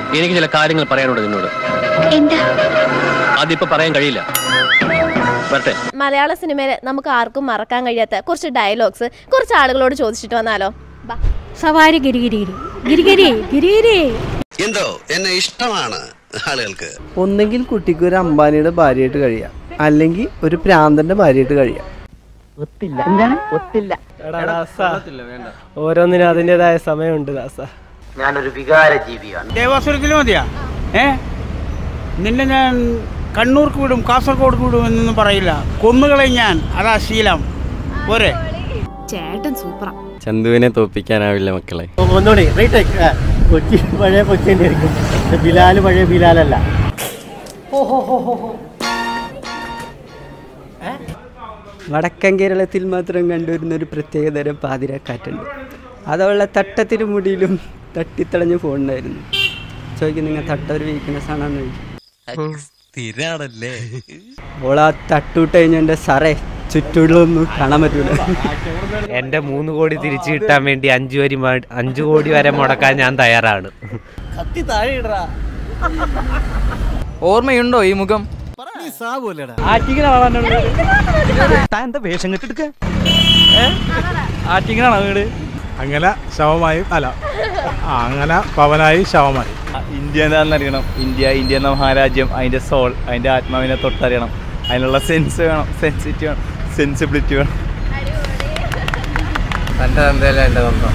എനിക്ക് ചില കാര്യങ്ങൾ പറയാനുണ്ട് നിന്നോട് എന്താ അതിപ്പോ പറയാൻ കഴിയില്ല വരട്ടെ മലയാള സിനിമയിൽ നമുക്ക് ആർക്കും മറക്കാൻ കഴിയാത്ത കുറച്ച് ഡയലോഗ്സ് കുറച്ച് ആളുകളോട് ചോദിച്ചിട്ട് വന്നാലോ ബാ സവാരി ഗിരിഗിരി ഗിരിഗിരി ഗിരിഗിരി എന്തോ എന്നെ ഇഷ്ടമാണ് ആളുകൾക്ക് ഒന്നെങ്കിൽ കുട്ടിക്ക് ഒരു അംബാനിയുടെ ഭാര്യയായിട്ട് കഴിയാം അല്ലെങ്കിൽ ഒരു പ്രാന്തന്റെ ഭാര്യയായിട്ട് കഴിയാം ഓരോന്നിനും അതിൻ്റെതായ സമയമുണ്ട് ദാസ ഞാനൊരു വികാര ജീവിയാണ് ദേവാസുരത്തിൽ മതിയാ ഏ നിന്നെ ഞാൻ കണ്ണൂർക്ക് വിടും കാസർഗോഡ് വിടും എന്നൊന്നും പറയില്ല കൊന്നുകളയും ഞാൻ അതാ ശീലം പോരെ ചേട്ടൻ സൂപ്പറാ ചന്തുവിനെ തോപ്പിക്കാനാവില്ല മക്കളെ ഒന്നുകൂടി റീടേക്ക് കൊച്ചി പഴയ കൊച്ചി ആയിരിക്കും ബിലാല് പഴയ ബിലാലല്ല വടക്കൻ കേരളത്തിൽ മാത്രം കണ്ടുവരുന്ന ഒരു പ്രത്യേകതരം പാതിരക്കാറ്റുണ്ട് അതവളുടെ തട്ടത്തിന് മുടിയിലും തട്ടിത്തളഞ്ഞ് ഫോണുണ്ടായിരുന്നു ചോദിക്കും നിങ്ങൾ തട്ട ഒരു വീക്ക്നെസ് ആണെന്ന് ചോദിക്കും സ്ഥിരാണല്ലേ ഓൾ ആ തട്ടൂട്ട് കഴിഞ്ഞ എൻ്റെ സാറേ ചുറ്റുള്ളൊന്നും കാണാൻ പറ്റൂല എന്റെ മൂന്ന് കോടി തിരിച്ചു കിട്ടാൻ വേണ്ടി അഞ്ചു വരി മ- അഞ്ചു കോടി വരെ മുടക്കാൻ ഞാൻ തയ്യാറാണ് ഓർമ്മയുണ്ടോ ഈ മുഖം അങ്ങനെ ശവമായി അല്ല അങ്ങനെ പവനായി ശവമായി ഇന്ത്യ എന്താണെന്നറിയണം ഇന്ത്യ ഇന്ത്യ എന്ന മഹാരാജ്യം അതിന്റെ സോൾ അതിന്റെ ആത്മാവിനെ തൊട്ടറിയണം അതിനുള്ള സെൻസ് വേണം സെൻസിറ്റി വേണം സെൻസിബിലിറ്റി വേണം തന്റെ തന്തയല്ല എന്റെ തന്തം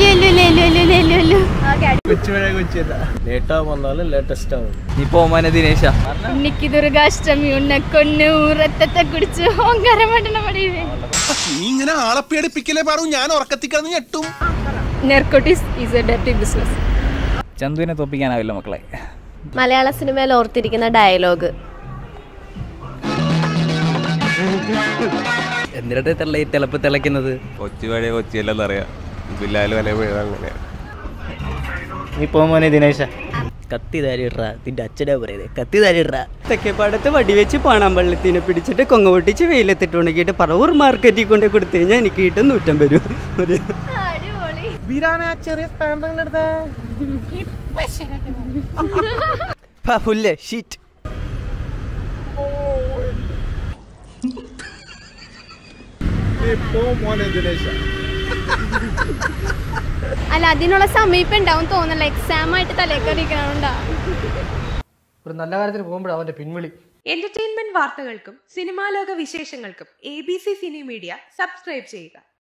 ലേറ്റാവും വന്നാലും ലേറ്റസ്റ്റ് ആവും നീ പോമാനെ ദിനേശ இன்னைக்கு துர்காஷ்டமி உன்னை கொன்னு ரத்தத்தை குடிச்சு ஓங்கார மாட்டேன முடியுது നീ ഇങ്ങനെ ആളെ പേടിപ്പിക്കലേ പറഞ്ഞു ഞാൻ ഉറക്കത്തിൽ കിടന്ന് ഞെട്ടും narcotics is a dirty business ചന്തുവിനെ തോപ്പിക്കാനാവില്ല മക്കളെ മലയാള സിനിമയിൽ ഓർത്തിരിക്കുന്ന ഡയലോഗ് എന്തിനാ തെള്ള ഈ തിളപ്പ് തിളയ്ക്കുന്നത് കൊച്ചു പഴയ കൊച്ചിയല്ലെന്ന് അറിയാം ബില്ലാല് വല അങ്ങനെ നീ പോമോനെ ദിനേശ കത്തി താരിട്ര നിന്റെ അച്ഛനാ പറയുന്നത് കത്തി താരിട്ര തെക്കേപ്പാടത്ത് വടിവെച്ച് പാണാമ്പള്ളത്തിനെ പിടിച്ചിട്ട് കൊങ്ങ പൊട്ടിച്ച് വെയിലത്തിട്ട് ഉണക്കിയിട്ട് പറവൂർ മാർക്കറ്റിൽ കൊണ്ട് കൊടുത്തു കഴിഞ്ഞാൽ എനിക്ക് കിട്ടും നൂറ്റമ്പത് രൂപ ഒരു പുല്ലേ ഷീറ്റ് അല്ല അതിനുള്ള സമീപം ഉണ്ടാവും തോന്നല എക്സാം ആയിട്ട് തലേക്കറിയിക്കണോണ്ടാ ഒരു നല്ല കാര്യത്തിന് പോകുമ്പോഴാണ് അവന്റെ പിൻവിളി എന്റർടൈൻമെന്റ് വാർത്തകൾക്കും സിനിമാ ലോക വിശേഷങ്ങൾക്കും A B C cine media subscribe ചെയ്യുക